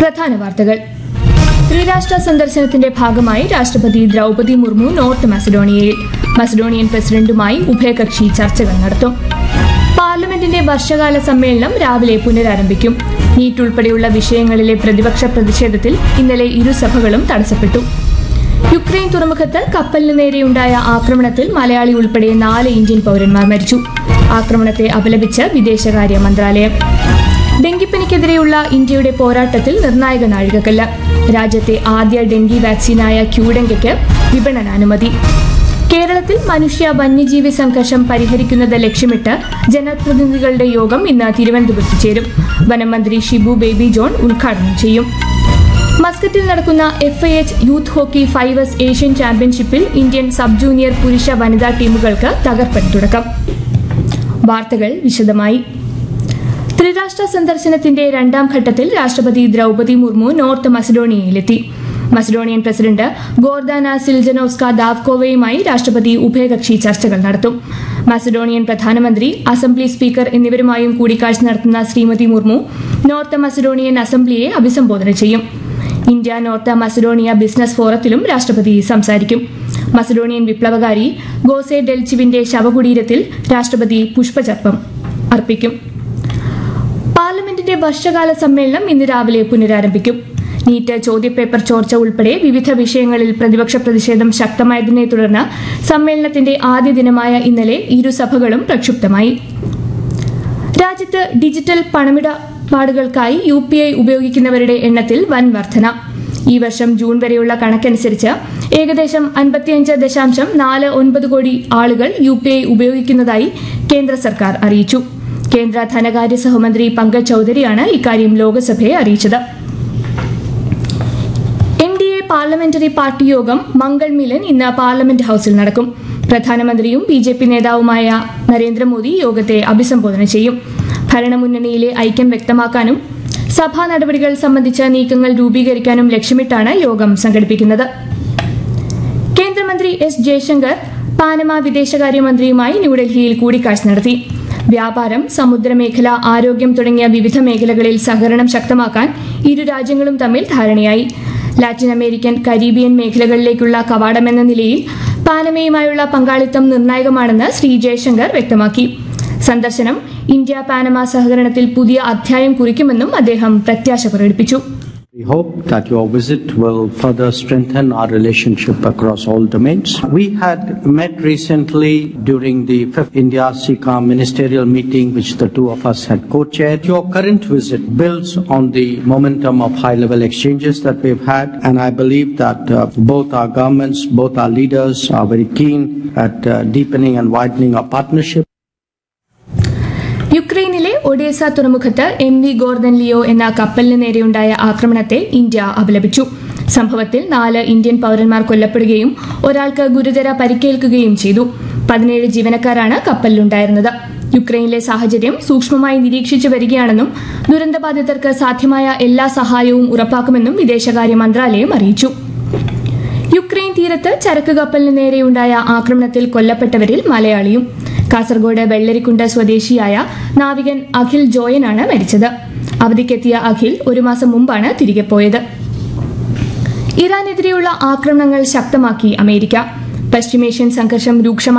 പ്രധാന വാർത്തകൾ ത്രിരാഷ്ട്ര സന്ദർശനത്തിന്റെ ഭാഗമായി രാഷ്ട്രപതി ദ്രൗപദി മുർമു നോർത്ത് മസഡോണിയയിൽ മസഡോണിയൻ പ്രസിഡന്റുമായി ഉഭയകക്ഷി ചർച്ചകൾ നടത്തും പാർലമെന്റിന്റെ വർഷകാല സമ്മേളനം രാവിലെ പുനരാരംഭിക്കും നീറ്റ് ഉൾപ്പെടെയുള്ള വിഷയങ്ങളിലെ പ്രതിപക്ഷ പ്രതിഷേധത്തിൽ ഇന്നലെ ഇരുസഭകളും തടസ്സപ്പെട്ടു യുക്രൈൻ തുറമുഖത്ത് കപ്പലിന് നേരെയുണ്ടായ ആക്രമണത്തിൽ മലയാളി ഉൾപ്പെടെ നാല് ഇന്ത്യൻ പൗരന്മാർ മരിച്ചു ആക്രമണത്തെ അപലപിച്ച് വിദേശകാര്യ മന്ത്രാലയം ഡെങ്കിപ്പനിക്കെതിരെയുള്ള ഇന്ത്യയുടെ പോരാട്ടത്തിൽ നിർണായക നാഴികക്കല്ല് രാജ്യത്തെ ആദ്യ ഡെങ്കി വാക്സിനായ ക്യൂഡെങ്കയ്ക്ക് വിപണനാനുമതി കേരളത്തിൽ മനുഷ്യ വന്യജീവി സംഘർഷം പരിഹരിക്കുന്നത് ലക്ഷ്യമിട്ട് ജനപ്രതിനിധികളുടെ യോഗം ഇന്ന് തിരുവനന്തപുരത്ത് ചേരും വനമന്ത്രി ഷിബു ബേബി ജോൺ ഉദ്ഘാടനം ചെയ്യും മസ്കറ്റിൽ നടക്കുന്ന F I H youth hockey fives Asian ചാമ്പ്യൻഷിപ്പിൽ ഇന്ത്യൻ സബ് ജൂനിയർ പുരുഷ വനിതാ ടീമുകൾക്ക് തകർപ്പൻ തുടക്കം വാർത്തകൾ വിശദമായി ത്രിരാഷ്ട്ര സന്ദർശനത്തിന്റെ രണ്ടാം ഘട്ടത്തിൽ രാഷ്ട്രപതി ദ്രൗപദി മുർമു നോർത്ത് മസഡോണിയയിലെത്തി മസഡോണിയൻ പ്രസിഡന്റ് ഗോർദാന സിൽജനോസ്ക ദാവ്കോവയുമായി രാഷ്ട്രപതി ഉഭയകക്ഷി ചർച്ചകൾ നടത്തും മസഡോണിയൻ പ്രധാനമന്ത്രി അസംബ്ലി സ്പീക്കർ എന്നിവരുമായും കൂടിക്കാഴ്ച നടത്തുന്ന ശ്രീമതി മുർമു നോർത്ത് മസഡോണിയൻ അസംബ്ലിയെ അഭിസംബോധന ചെയ്യും ഇന്ത്യ നോർത്ത് മസഡോണിയ ബിസിനസ് ഫോറത്തിലും രാഷ്ട്രപതി സംസാരിക്കും മസഡോണിയൻ വിപ്ലവകാരി ഗോസെ ഡെൽച്ചിവിന്റെ ശവകുടീരത്തിൽ രാഷ്ട്രപതി പുഷ്പചർപ്പം അർപ്പിക്കും പാർലമെന്റിന്റെ വർഷകാല സമ്മേളനം ഇന്ന് രാവിലെ പുനരാരംഭിക്കും നീറ്റ് ചോദ്യപേപ്പർ ചോർച്ച ഉൾപ്പെടെ വിവിധ വിഷയങ്ങളിൽ പ്രതിപക്ഷ പ്രതിഷേധം ശക്തമായതിനെ തുടർന്ന് സമ്മേളനത്തിന്റെ ആദ്യ ദിനമായ ഇന്നലെ ഇരുസഭകളും പ്രക്ഷുബ്ധമായി രാജ്യത്ത് ഡിജിറ്റൽ പണമിടപാടുകൾക്കായി യു പി ഐ ഉപയോഗിക്കുന്നവരുടെ എണ്ണത്തിൽ വൻ വർധന ഈ വർഷം ജൂൺ വരെയുള്ള കണക്കനുസരിച്ച് ഏകദേശം അൻപത്തിയഞ്ച് ദശാംശം നാല് ഒൻപത് കോടി ആളുകൾ യു പി ഐ ഉപയോഗിക്കുന്നതായി കേന്ദ്ര സർക്കാർ അറിയിച്ചു കേന്ദ്ര ധനകാര്യ സഹമന്ത്രി പങ്കജ് ചൌധരിയാണ് ഇക്കാര്യം ലോക്സഭയെ അറിയിച്ചത് N D A parliamentary party യോഗം മംഗൾ മിലൻ ഇന്ന് പാർലമെന്റ് ഹൌസിൽ നടക്കും പ്രധാനമന്ത്രിയും ബി ജെ പി നേതാവുമായ നരേന്ദ്രമോദി യോഗത്തെ അഭിസംബോധന ചെയ്യും ഭരണമുന്നണിയിലെ ഐക്യം വ്യക്തമാക്കാനും സഭാ നടപടികൾ സംബന്ധിച്ച നീക്കങ്ങൾ രൂപീകരിക്കാനും ലക്ഷ്യമിട്ടാണ് യോഗം സംഘടിപ്പിക്കുന്നത് കേന്ദ്രമന്ത്രി എസ് ജയശങ്കർ പാനമ വിദേശകാര്യമന്ത്രിയുമായി ന്യൂഡൽഹിയിൽ കൂടിക്കാഴ്ച നടത്തി വ്യാപാരം സമുദ്രമേഖല ആരോഗ്യം തുടങ്ങിയ വിവിധ മേഖലകളിൽ സഹകരണം ശക്തമാക്കാൻ ഇരു രാജ്യങ്ങളും തമ്മിൽ ധാരണയായി ലാറ്റിൻ അമേരിക്കൻ കരീബിയൻ മേഖലകളിലേക്കുള്ള കവാടമെന്ന നിലയിൽ പാനമയുമായുള്ള പങ്കാളിത്തം നിർണായകമാണെന്ന് ശ്രീ ജയശങ്കർ വ്യക്തമാക്കി സന്ദർശനം ഇന്ത്യ പാനമ സഹകരണത്തിൽ പുതിയ അധ്യായം കുറിക്കുമെന്നും അദ്ദേഹം പ്രത്യാശ പ്രകടിപ്പിച്ചു We hope that your visit will further strengthen our relationship across all domains. We had met recently during the fifth India SICA ministerial meeting, which the two of us had co-chaired. Your current visit builds on the momentum of high-level exchanges that we've had, and I believe that uh, both our governments, both our leaders are very keen at uh, deepening and widening our partnership. യുക്രൈനിലെ Odesa തുറമുഖത്ത് M V Gordon Leo എന്ന കപ്പലിന് നേരെയുണ്ടായ ആക്രമണത്തെ India അപലപിച്ചു സംഭവത്തിൽ നാല് Indian പൌരന്മാർ കൊല്ലപ്പെടുകയും ഒരാൾക്ക് ഗുരുതര പരിക്കേൽക്കുകയും ചെയ്തു പതിനേഴ് ജീവനക്കാരാണ് കപ്പലിലുണ്ടായിരുന്നത് യുക്രൈനിലെ സാഹചര്യം സൂക്ഷ്മമായി നിരീക്ഷിച്ചു വരികയാണെന്നും ദുരന്തബാധിതർക്ക് സാധ്യമായ എല്ലാ സഹായവും ഉറപ്പാക്കുമെന്നും വിദേശകാര്യ മന്ത്രാലയം അറിയിച്ചു യുക്രൈൻ തീരത്ത് ചരക്ക് കപ്പലിന് നേരെയുണ്ടായ ആക്രമണത്തിൽ കൊല്ലപ്പെട്ടവരിൽ മലയാളിയും കാസർഗോഡ് വെള്ളരിക്കുണ്ട് സ്വദേശിയായ നാവികൻ അഖിൽ ജോയനാണ് മരിച്ചത് അവധിക്കെത്തിയ അഖിൽ ഒരു മാസം മുമ്പാണ് തിരികെ പോയത് ഇറാനെതിരെയുള്ള ആക്രമണങ്ങൾ ശക്തമാക്കി അമേരിക്ക പശ്ചിമേഷ്യൻ സംഘർഷം രൂക്ഷമായി